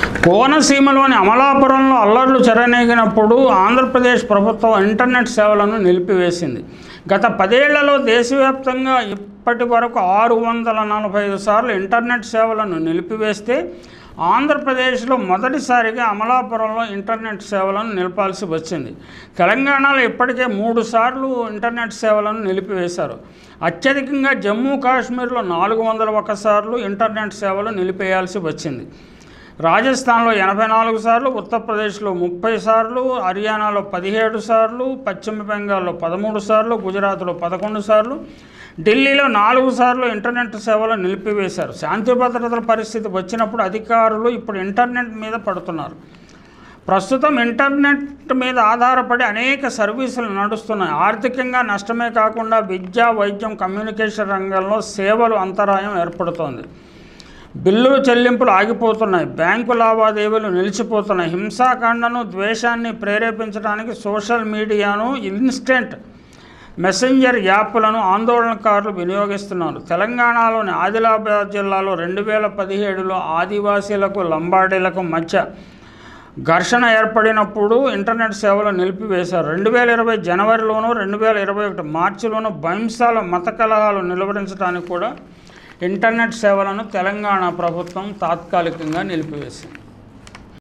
కోనసీమలోని అమలాపురంలో అల్లర్లు చెరనేగినప్పుడు ఆంధ్రప్రదేశ్ ప్రభుత్వం ఇంటర్నెట్ సేవలను నిలిపివేసింది గత పదేళ్లలో దేశవ్యాప్తంగా ఇప్పటి వరకు ఆరు వందల నలభై ఐదు సార్లు ఇంటర్నెట్ సేవలను నిలిపివేస్తే ఆంధ్రప్రదేశ్లో మొదటిసారిగా అమలాపురంలో ఇంటర్నెట్ సేవలను నిలపాల్సి వచ్చింది తెలంగాణలో ఇప్పటికే మూడు సార్లు ఇంటర్నెట్ సేవలను నిలిపివేశారు అత్యధికంగా జమ్మూ కాశ్మీర్లో నాలుగు వందల ఒక సార్లు ఇంటర్నెట్ సేవలు నిలిపేయాల్సి వచ్చింది రాజస్థాన్లో ఎనభై నాలుగు సార్లు ఉత్తరప్రదేశ్లో ముప్పై సార్లు హర్యానాలో పదిహేడు సార్లు పశ్చిమ బెంగాల్లో పదమూడు సార్లు గుజరాత్లో పదకొండు సార్లు ఢిల్లీలో నాలుగు సార్లు ఇంటర్నెట్ సేవలు నిలిపివేశారు శాంతి భద్రతల పరిస్థితి వచ్చినప్పుడు అధికారులు ఇప్పుడు ఇంటర్నెట్ మీద పడుతున్నారు ప్రస్తుతం ఇంటర్నెట్ మీద ఆధారపడి అనేక సర్వీసులు నడుస్తున్నాయి ఆర్థికంగా నష్టమే కాకుండా విద్య వైద్యం కమ్యూనికేషన్ రంగంలో సేవలు అంతరాయం ఏర్పడుతోంది బిల్లులు చెల్లింపులు ఆగిపోతున్నాయి బ్యాంకు లావాదేవీలు నిలిచిపోతున్నాయి హింసాకాండను ద్వేషాన్ని ప్రేరేపించడానికి సోషల్ మీడియాను ఇన్స్టెంట్ మెసెంజర్ యాప్లను ఆందోళనకారులు వినియోగిస్తున్నారు తెలంగాణలోని ఆదిలాబాద్ జిల్లాలో రెండు వేల పదిహేడులో ఆదివాసీలకు లంబాడీలకు మధ్య ఘర్షణ ఏర్పడినప్పుడు ఇంటర్నెట్ సేవలు నిలిపివేశారు రెండు వేల ఇరవై జనవరిలోను రెండు వేల ఇరవై ఒకటి మార్చిలోను భంశాల మత కలహాలు నిలువరించడానికి కూడా ఇంటర్నెట్ సేవలను తెలంగాణ ప్రభుత్వం తాత్కాలికంగా నిలిపివేసింది